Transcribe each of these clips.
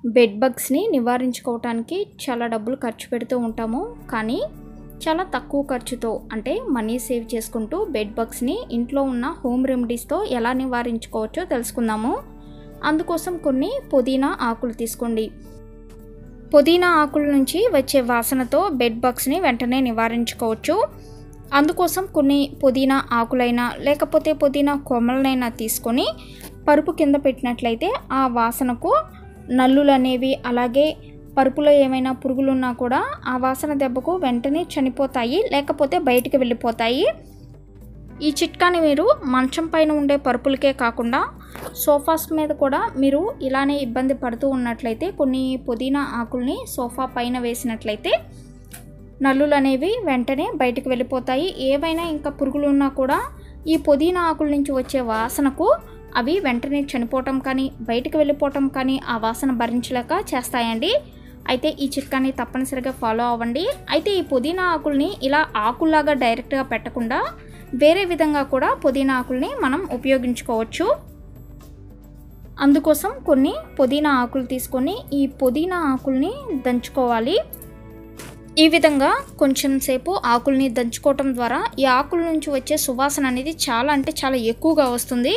bed బగ్స్ని నివారించుకోవటానికి చాలా డబ్బులు ఖర్చు పెడుతూ ఉంటాము కానీ చాలా తక్కువ ఖర్చుతో అంటే మనీ సేవ్ చేసుకుంటూ బెడ్ బగ్స్ని ఇంట్లో ఉన్న హోమ్ రెమెడీస్తో ఎలా నివారించుకోవచ్చో తెలుసుకుందాము అందుకోసం కొన్ని పుదీనా ఆకులు తీసుకోండి పుదీనా ఆకుల నుంచి వచ్చే వాసనతో బెడ్ బగ్స్ని వెంటనే నివారించుకోవచ్చు అందుకోసం కొన్ని పుదీనా ఆకులైనా లేకపోతే పుదీనా కొమ్మలనైనా తీసుకొని పరుపు కింద పెట్టినట్లయితే ఆ వాసనకు నల్లులు అనేవి అలాగే పరుపులో ఏమైనా పురుగులున్నా కూడా ఆ వాసన దెబ్బకు వెంటనే చనిపోతాయి లేకపోతే బయటికి వెళ్ళిపోతాయి ఈ చిట్కాని మీరు మంచం పైన ఉండే పరుపులకే కాకుండా సోఫాస్ మీద కూడా మీరు ఇలానే ఇబ్బంది పడుతూ ఉన్నట్లయితే కొన్ని పుదీనా ఆకుల్ని సోఫా పైన వేసినట్లయితే నల్లులు అనేవి వెంటనే బయటకు వెళ్ళిపోతాయి ఏవైనా ఇంకా పురుగులు ఉన్నా కూడా ఈ పుదీనా ఆకుల నుంచి వచ్చే వాసనకు అవి వెంటనే చనిపోవటం కానీ బయటకు వెళ్ళిపోవటం కానీ ఆ వాసన భరించలేక చేస్తాయండి అయితే ఈ చిట్కాని తప్పనిసరిగా ఫాలో అవ్వండి అయితే ఈ పుదీనా ఆకుల్ని ఇలా ఆకుల్లాగా డైరెక్ట్గా పెట్టకుండా వేరే విధంగా కూడా పుదీనా ఆకుల్ని మనం ఉపయోగించుకోవచ్చు అందుకోసం కొన్ని పుదీనా ఆకులు తీసుకొని ఈ పుదీనా ఆకుల్ని దంచుకోవాలి ఈ విధంగా కొంచెం సేపు ఆకుల్ని దంచుకోవటం ద్వారా ఈ ఆకుల నుంచి వచ్చే సువాసన అనేది చాలా అంటే చాలా ఎక్కువగా వస్తుంది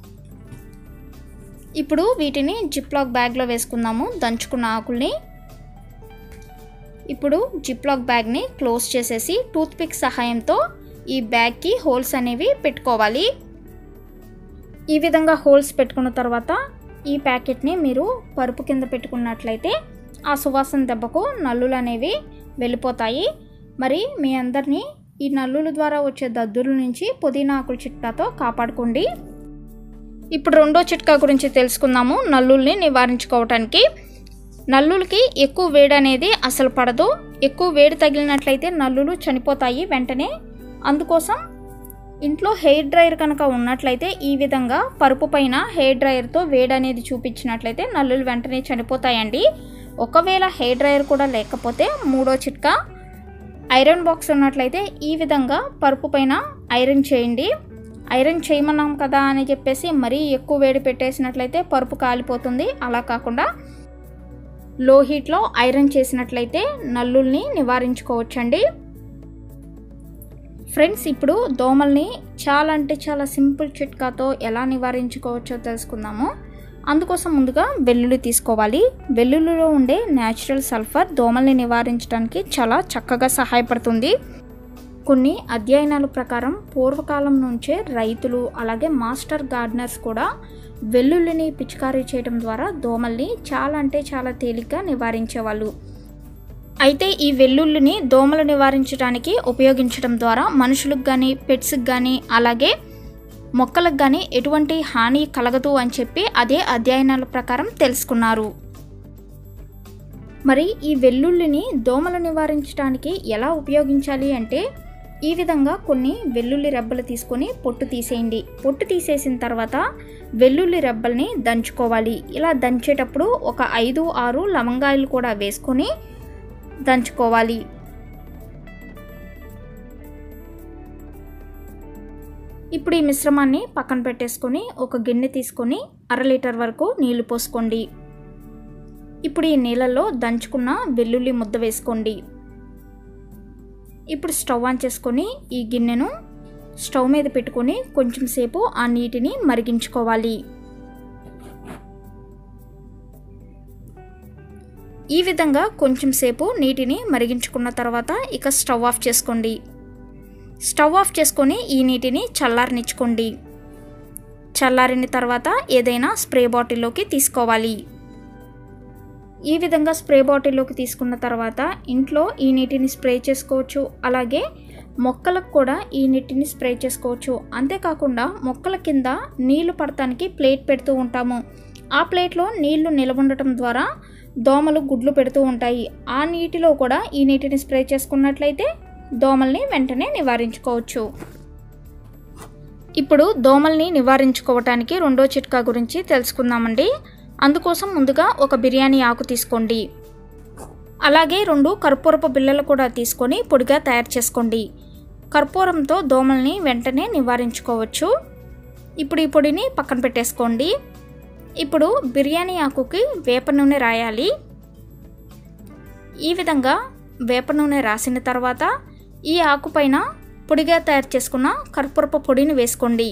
ఇప్పుడు వీటిని జిప్లాక్ బ్యాగ్లో వేసుకుందాము దంచుకున్న ఆకుల్ని ఇప్పుడు జిప్లాక్ బ్యాగ్ని క్లోజ్ చేసేసి టూత్పిక్ సహాయంతో ఈ బ్యాగ్కి హోల్స్ అనేవి పెట్టుకోవాలి ఈ విధంగా హోల్స్ పెట్టుకున్న తర్వాత ఈ ప్యాకెట్ని మీరు పరుపు కింద పెట్టుకున్నట్లయితే ఆ సువాసన దెబ్బకు నల్లులు అనేవి వెళ్ళిపోతాయి మరి మీ అందరినీ ఈ నల్లుల ద్వారా వచ్చే దద్దుల నుంచి పుదీనా ఆకుల చిట్కాతో కాపాడుకోండి ఇప్పుడు రెండో చిట్కా గురించి తెలుసుకుందాము నల్లుల్ని నివారించుకోవటానికి నల్లులకి ఎక్కువ వేడి అనేది అసలు పడదు ఎక్కువ వేడి తగిలినట్లయితే నల్లులు చనిపోతాయి వెంటనే అందుకోసం ఇంట్లో హెయిర్ డ్రైయర్ కనుక ఉన్నట్లయితే ఈ విధంగా పరుపు పైన హెయిర్ డ్రైయర్తో వేడి అనేది చూపించినట్లయితే నల్లులు వెంటనే చనిపోతాయండి ఒకవేళ హెయిర్ డ్రైయర్ కూడా లేకపోతే మూడో చిట్కా ఐరన్ బాక్స్ ఉన్నట్లయితే ఈ విధంగా పరుపు పైన ఐరన్ చేయండి ఐరన్ చేయమన్నాం కదా అని చెప్పేసి మరీ ఎక్కువ వేడి పెట్టేసినట్లయితే పరుపు కాలిపోతుంది అలా కాకుండా లో హీట్లో ఐరన్ చేసినట్లయితే నల్లుల్ని నివారించుకోవచ్చండి ఫ్రెండ్స్ ఇప్పుడు దోమల్ని చాలా అంటే చాలా సింపుల్ చిట్కాతో ఎలా నివారించుకోవచ్చో తెలుసుకుందాము అందుకోసం ముందుగా వెల్లుల్లి తీసుకోవాలి వెల్లుల్లిలో ఉండే న్యాచురల్ సల్ఫర్ దోమల్ని నివారించడానికి చాలా చక్కగా సహాయపడుతుంది కొన్ని అధ్యయనాల ప్రకారం పూర్వకాలం నుంచే రైతులు అలాగే మాస్టర్ గార్డెనర్స్ కూడా వెల్లుల్లిని పిచికారీ చేయడం ద్వారా దోమల్ని చాలా అంటే చాలా తేలిగ్గా నివారించేవాళ్ళు అయితే ఈ వెల్లుల్లిని దోమలు నివారించడానికి ఉపయోగించడం ద్వారా మనుషులకు కానీ పెట్స్కి కానీ అలాగే మొక్కలకు కానీ ఎటువంటి హాని కలగదు అని చెప్పి అదే అధ్యయనాల ప్రకారం తెలుసుకున్నారు మరి ఈ వెల్లుల్లిని దోమలు నివారించడానికి ఎలా ఉపయోగించాలి అంటే ఈ విధంగా కొన్ని వెల్లుల్లి రెబ్బలు తీసుకొని పొట్టు తీసేయండి పొట్టు తీసేసిన తర్వాత వెల్లుల్లి రెబ్బల్ని దంచుకోవాలి ఇలా దంచేటప్పుడు ఒక ఐదు ఆరు లవంగాయలు కూడా వేసుకొని దంచుకోవాలి ఇప్పుడు ఈ మిశ్రమాన్ని పక్కన పెట్టేసుకొని ఒక గిన్నె తీసుకొని అర లీటర్ వరకు నీళ్లు పోసుకోండి ఇప్పుడు ఈ నీళ్ళల్లో దంచుకున్న వెల్లుల్లి ముద్ద వేసుకోండి ఇప్పుడు స్టవ్ ఆన్ చేసుకొని ఈ గిన్నెను స్టవ్ మీద పెట్టుకొని కొంచెం సేపు ఆ నీటిని మరిగించుకోవాలి ఈ విధంగా కొంచెం సేపు నీటిని మరిగించుకున్న తర్వాత ఇక స్టవ్ ఆఫ్ చేసుకోండి స్టవ్ ఆఫ్ చేసుకొని ఈ నీటిని చల్లారనిచ్చుకోండి చల్లారిన తర్వాత ఏదైనా స్ప్రే బాటిల్లోకి తీసుకోవాలి ఈ విధంగా స్ప్రే బాటిల్లోకి తీసుకున్న తర్వాత ఇంట్లో ఈ నీటిని స్ప్రే చేసుకోవచ్చు అలాగే మొక్కలకు కూడా ఈ నీటిని స్ప్రే చేసుకోవచ్చు అంతేకాకుండా మొక్కల కింద నీళ్లు పడటానికి ప్లేట్ పెడుతూ ఉంటాము ఆ ప్లేట్లో నీళ్లు నిలబడటం ద్వారా దోమలు గుడ్లు పెడుతూ ఉంటాయి ఆ నీటిలో కూడా ఈ నీటిని స్ప్రే చేసుకున్నట్లయితే దోమల్ని వెంటనే నివారించుకోవచ్చు ఇప్పుడు దోమల్ని నివారించుకోవటానికి రెండో చిట్కా గురించి తెలుసుకుందామండి అందుకోసం ముందుగా ఒక బిర్యానీ ఆకు తీసుకోండి అలాగే రెండు కర్పూరపు బిళ్ళలు కూడా తీసుకొని పొడిగా తయారు చేసుకోండి కర్పూరంతో దోమల్ని వెంటనే నివారించుకోవచ్చు ఇప్పుడు ఈ పొడిని పక్కన పెట్టేసుకోండి ఇప్పుడు బిర్యానీ ఆకుకి వేప నూనె రాయాలి ఈ విధంగా వేప నూనె రాసిన తర్వాత ఈ ఆకు పైన పొడిగా తయారు చేసుకున్న కర్పూరపు పొడిని వేసుకోండి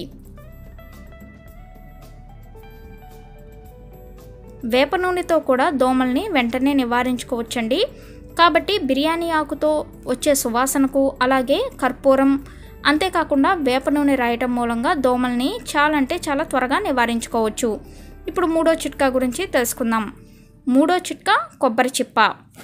వేప నూనెతో కూడా దోమల్ని వెంటనే నివారించుకోవచ్చండి కాబట్టి బిర్యానీ ఆకుతో వచ్చే సువాసనకు అలాగే కర్పూరం అంతేకాకుండా వేప నూనె రాయటం మూలంగా దోమల్ని చాలా అంటే చాలా త్వరగా నివారించుకోవచ్చు ఇప్పుడు మూడో చిట్కా గురించి తెలుసుకుందాం మూడో చిట్కా కొబ్బరి చిప్ప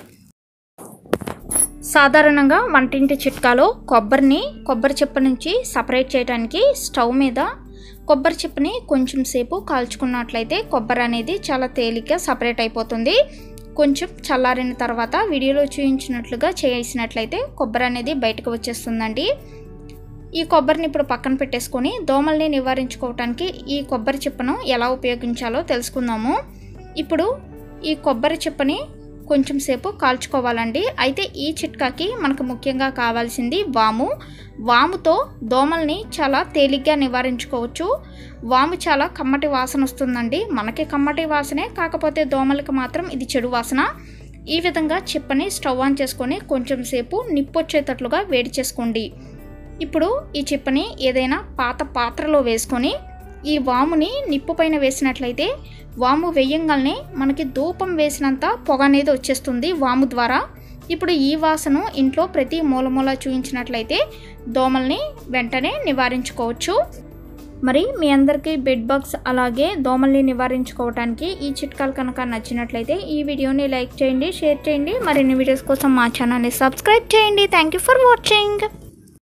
సాధారణంగా వంటింటి చిట్కాలో కొబ్బరిని కొబ్బరి చిప్ప నుంచి సపరేట్ చేయడానికి స్టవ్ మీద కొబ్బరి చిప్పని కొంచెం సేపు కాల్చుకున్నట్లయితే కొబ్బరి అనేది చాలా తేలిగ్గా సపరేట్ అయిపోతుంది కొంచెం చల్లారిన తర్వాత వీడియోలో చూపించినట్లుగా చేసినట్లయితే కొబ్బరి అనేది బయటకు వచ్చేస్తుందండి ఈ కొబ్బరిని ఇప్పుడు పక్కన పెట్టేసుకొని దోమల్ని నివారించుకోవటానికి ఈ కొబ్బరి చిప్పను ఎలా ఉపయోగించాలో తెలుసుకుందాము ఇప్పుడు ఈ కొబ్బరి చిప్పని కొంచెం సేపు కాల్చుకోవాలండి అయితే ఈ చిట్కాకి మనకు ముఖ్యంగా కావాల్సింది వాము వాముతో దోమల్ని చాలా తేలిగ్గా నివారించుకోవచ్చు వాము చాలా కమ్మటి వాసన వస్తుందండి మనకి కమ్మటి వాసనే కాకపోతే దోమలకి మాత్రం ఇది చెడు వాసన ఈ విధంగా చిప్పని స్టవ్ ఆన్ చేసుకొని కొంచెం సేపు నిప్పు వచ్చేటట్లుగా వేడి చేసుకోండి ఇప్పుడు ఈ చిప్పని ఏదైనా పాత పాత్రలో వేసుకొని ఈ వాముని నిప్పు పైన వేసినట్లయితే వాము వేయంగానే మనకి ధూపం వేసినంత పొగ అనేది వచ్చేస్తుంది వాము ద్వారా ఇప్పుడు ఈ వాసన ఇంట్లో ప్రతి మూలమూల చూయించినట్లయితే దోమల్ని వెంటనే నివారించుకోవచ్చు మరి మీ అందరికీ బెడ్ బగ్స్ అలాగే దోమల్ని నివారించుకోవడానికి ఈ చిట్కాలు కనుక నచ్చినట్లయితే ఈ వీడియోని లైక్ చేయండి షేర్ చేయండి మరిన్ని వీడియోస్ కోసం మా ఛానల్ని సబ్స్క్రైబ్ చేయండి థ్యాంక్ యూ ఫర్ వాచింగ్